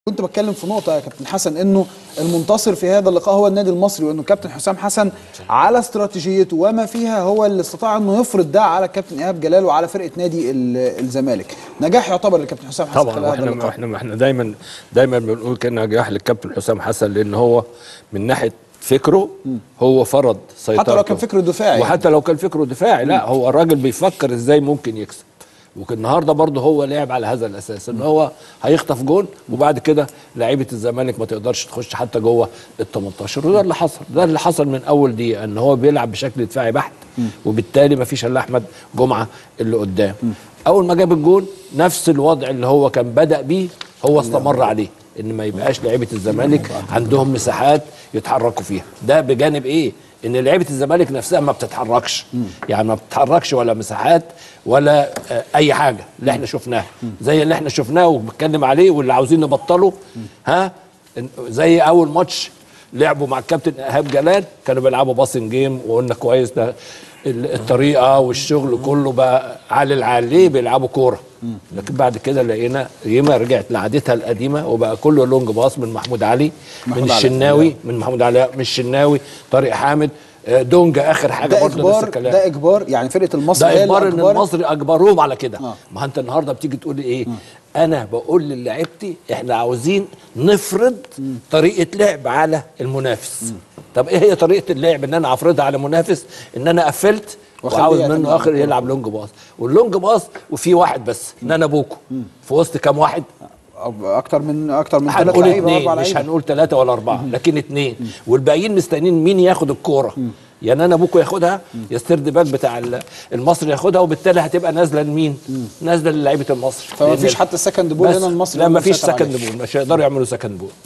كنت بتكلم في نقطة يا كابتن حسن انه المنتصر في هذا اللقاء هو النادي المصري وانه كابتن حسام حسن على استراتيجيته وما فيها هو اللي استطاع انه يفرض ده على كابتن ايهاب جلال وعلى فرقة نادي ال- الزمالك نجاح يعتبر لكابتن حسام حسن طبعا خلال هذا واحنا اللقاء احنا احنا دايما دايما بنقول كان نجاح للكابتن حسام حسن لان هو من ناحيه فكره هو فرض سيطرته حتى لو كان فكره دفاعي وحتى لو كان فكره دفاعي لا هو الراجل بيفكر ازاي ممكن يكسب والنهارده برضه هو لعب على هذا الاساس ان هو هيخطف جون وبعد كده لعيبه الزمالك ما تقدرش تخش حتى جوه ال 18 وده اللي حصل ده اللي حصل من اول دقيقه ان هو بيلعب بشكل دفاعي بحت وبالتالي ما فيش الا احمد جمعه اللي قدام اول ما جاب الجون نفس الوضع اللي هو كان بدا بيه هو استمر عليه ان ما يبقاش لعيبه الزمالك عندهم مساحات يتحركوا فيها ده بجانب ايه ان لعيبه الزمالك نفسها ما بتتحركش يعني ما بتتحركش ولا مساحات ولا آه، اي حاجه اللي احنا شفناها زي اللي احنا شفناه وبنتكلم عليه واللي عاوزين نبطله ها إن- زي اول ماتش لعبوا مع الكابتن ايهاب جلال كانوا بيلعبوا باسنج جيم وقلنا كويس ده ال- الطريقه والشغل كله بقى عالي العال ليه بيلعبوا كوره لكن بعد كده لقينا ياما رجعت لعادتها القديمه وبقى كله لونج باص من محمود علي محمود من علي. الشناوي من محمود علي من الشناوي طارق حامد آه، دونجا اخر حاجه ده برضه نفس اجبار الكلام ده اجبار يعني فرقة المصري هي ده اللي اجبار ان أجبرت. المصري اجبروهم على كده آه. ما انت النهارده بتيجي تقول لي ايه انا بقول للاعيبتي احنا عاوزين نفرض طريقه لعب على المنافس طب ايه هي طريقه اللعب ان انا افرضها على منافس ان انا قفلت وأخليه وعاوز يعتمد منه على اخر الكورة. يلعب لونج باص واللونج باص وفي واحد بس ان انا بوكو في وسط كام واحد أو اكتر من اكتر من ثلاث هنقول لعيبة اثنين واربع مش لعيبة هنقول ثلاثة ولا أربعة لكن اثنين والباقيين مستنيين مين ياخد الكورة يعني أنا بوكو ياخدها يا ستيرد باك بتاع ال- المصري ياخدها وبالتالي هتبقى نازلة لمين؟ نازلة للعيبة المصري فما لأن فيش حتى سكند بول بس هنا المصري لا هو ما اللي فيش مسيطر سكند عليه. بول مش هيقدروا يعملوا سكند بول